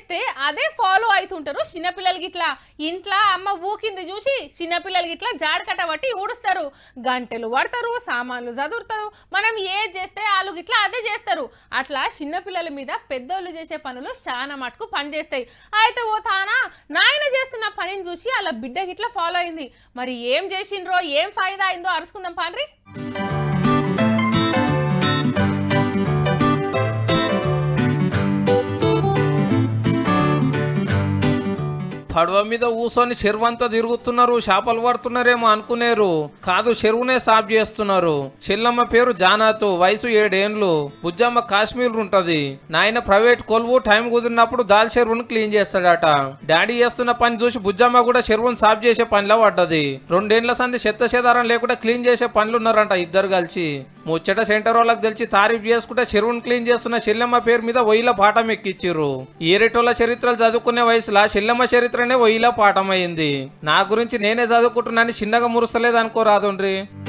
చేస్తే అదే ఫాలో అవుతుంటారు చిన్నపిల్లలు గిట్లా ఇంట్లో అమ్మ ఊకింది చూసి చిన్నపిల్లలు గిట్లా జాడకట్ట పట్టి ఊడుస్తారు గంటలు పడతారు సామాన్లు చదువుతారు మనం ఏది చేస్తే వాళ్ళు గిట్లా అదే చేస్తారు అట్లా చిన్నపిల్లల మీద పెద్దోళ్ళు చేసే పనులు చాలా మటుకు పని చేస్తాయి అయితే ఓ తానా నాయన చేస్తున్న పనిని చూసి అలా బిడ్డ గిట్లా ఫాలో అయింది మరి ఏం చేసిండ్రో ఏం ఫాయిదా అయిందో అరుచుకుందాం పాండ్రి పడవ మీద కూసొని చెరువంతా తిరుగుతున్నారు చేపలు పడుతున్నారేమో అనుకునేరు కాదు చెరువునే సాఫ్ చేస్తున్నారు చెల్లమ్మ పేరు జానాతు వయసు ఏడేండ్లు బుజ్జమ్మ కాశ్మీర్ ఉంటది నాయన ప్రైవేట్ కొలువు టైం కుదిరినప్పుడు దాల్ చెరువును క్లీన్ చేస్తాడట డాడీ చేస్తున్న పని చూసి బుజ్జమ్మ కూడా చెరువును సాఫ్ చేసే పనిలో పడ్డది రెండేండ్ల సంది చెత్త చెదారం లేకుండా క్లీన్ చేసే పనులు ఉన్నారంట ఇద్దరు కలిసి ముచ్చట సెంటర్ వాళ్ళకి తెలిసి తారీఫ్ చేసుకుంటే చెరువును క్లీన్ చేస్తున్న చెల్లెమ్మ పేరు మీద ఒయ్యిల పాఠం ఎక్కిచ్చిర్రు ఏరేటోళ్ళ చరిత్రలు చదువుకునే వయసులో చెల్లెమ్మ చరిత్రనే ఒయ్యిల పాఠం అయింది నా గురించి నేనే చదువుకుంటున్నాను చిన్నగా మురుస్తలేదు అనుకోరాదుండ్రి